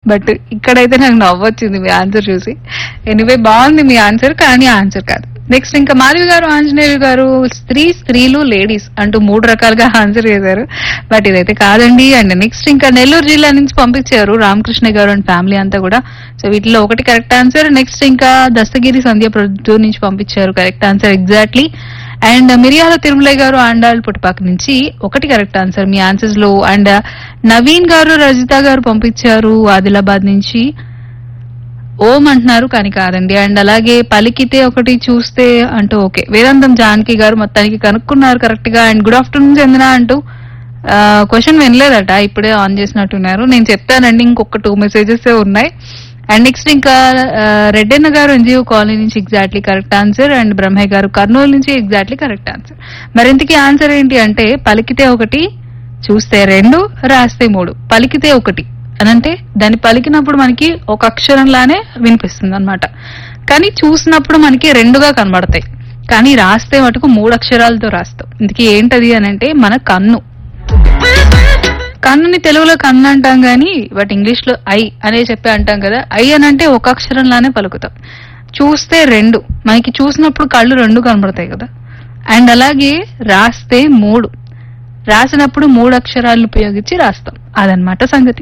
but ఇక్కడైతే నాకు నవ్వొచ్చింది మీ ఆన్సర్ చూసి ఎనివే బాగుంది మీ ఆన్సర్ కానీ ఆన్సర్ కాదు నెక్స్ట్ ఇంకా మాధవి గారు ఆంజనేయులు గారు స్త్రీ స్త్రీలు లేడీస్ అంటూ మూడు రకాలుగా ఆన్సర్ చేశారు బట్ ఇదైతే కాదండి అండ్ నెక్స్ట్ ఇంకా నెల్లూరు జిల్లా నుంచి పంపించారు రామకృష్ణ గారు అండ్ ఫ్యామిలీ అంతా కూడా సో వీటిలో ఒకటి కరెక్ట్ ఆన్సర్ నెక్స్ట్ ఇంకా దస్తగిరి సంధ్య ప్రొద్దు నుంచి పంపించారు కరెక్ట్ ఆన్సర్ ఎగ్జాక్ట్లీ అండ్ మిరియాల తిరుమలయ్య గారు ఆండాల్ పుట్టుపాక నుంచి ఒకటి కరెక్ట్ ఆన్సర్ మీ ఆన్సర్స్ లో అండ్ నవీన్ గారు రజిత గారు పంపించారు ఆదిలాబాద్ నుంచి ఓం అంటున్నారు కానీ కాదండి అండ్ అలాగే పలికితే ఒకటి చూస్తే అంటూ ఓకే వేదాంతం జానకి గారు మొత్తానికి కనుక్కున్నారు కరెక్ట్ గా అండ్ గుడ్ ఆఫ్టర్నూన్ చందన అంటూ క్వశ్చన్ వినలేదట ఇప్పుడే ఆన్ చేసినట్టున్నారు నేను చెప్పానండి ఇంకొక టూ మెసేజెస్ ఉన్నాయి అండ్ నెక్స్ట్ ఇంకా ఆ, రెడ్డన్న గారు ఎన్జిఓ కాలనీ నుంచి exactly correct answer and Brahmaiah గారు కర్నూలు నుంచి ఎగ్జాక్ట్లీ కరెక్ట్ ఆన్సర్ మరింతకి ఆన్సర్ ఏంటి అంటే పలికితే ఒకటి చూస్తే రెండు రాస్తే మూడు పలికితే ఒకటి అనంటే దాన్ని పలికినప్పుడు మనకి ఒక అక్షరంలానే వినిపిస్తుంది అనమాట కానీ చూసినప్పుడు మనకి రెండుగా కనబడతాయి కానీ రాస్తే మటుకు మూడు అక్షరాలతో రాస్తాం ఇందుకే ఏంటది అని అంటే మన కన్ను కన్నుని తెలుగులో కన్ను అంటాం గానీ బట్ ఇంగ్లీష్ లో ఐ అనే చెప్పి అంటాం కదా ఐ అని అంటే ఒక అక్షరంలానే పలుకుతాం చూస్తే రెండు మనకి చూసినప్పుడు కళ్ళు రెండు కనబడతాయి కదా అండ్ అలాగే రాస్తే మూడు రాసినప్పుడు మూడు అక్షరాలను ఉపయోగించి రాస్తాం అదనమాట సంగతి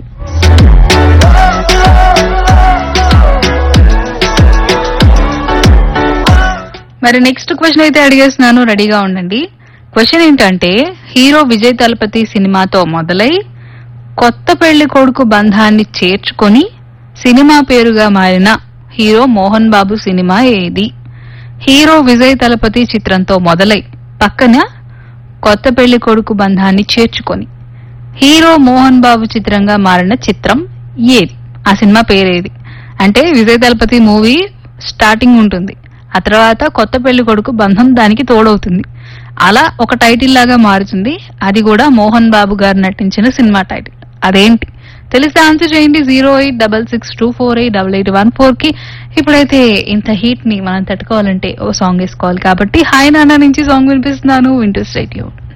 మరి నెక్స్ట్ క్వశ్చన్ అయితే అడిగేస్తున్నాను రెడీగా ఉండండి క్వశ్చన్ ఏంటంటే హీరో విజయ్ తలపతి సినిమాతో మొదలై కొత్త పెళ్లి కొడుకు బంధాన్ని చేర్చుకొని సినిమా పేరుగా మారిన హీరో మోహన్ బాబు సినిమా ఏది హీరో విజయ్ తలపతి చిత్రంతో మొదలై పక్కన కొత్త పెళ్లి కొడుకు బంధాన్ని చేర్చుకొని హీరో మోహన్ బాబు చిత్రంగా మారిన చిత్రం ఏది ఆ సినిమా పేరేది అంటే విజయ్ దళపతి మూవీ స్టార్టింగ్ ఉంటుంది ఆ తర్వాత కొత్త పెళ్లి కొడుకు బంధం దానికి తోడవుతుంది అలా ఒక టైటిల్ లాగా మారుతుంది అది కూడా మోహన్ బాబు గారు నటించిన సినిమా టైటిల్ అదేంటి తెలిస్తే ఆన్సర్ చేయండి zero eight double six two four eight double eight one four కి ఇప్పుడైతే ఇంత హీట్ ని మనం తట్టుకోవాలంటే ఓ సాంగ్ వేసుకోవాలి కాబట్టి హాయ్ నాన్న నుంచి సాంగ్ వినిపిస్తున్నాను వింటూ స్టేట్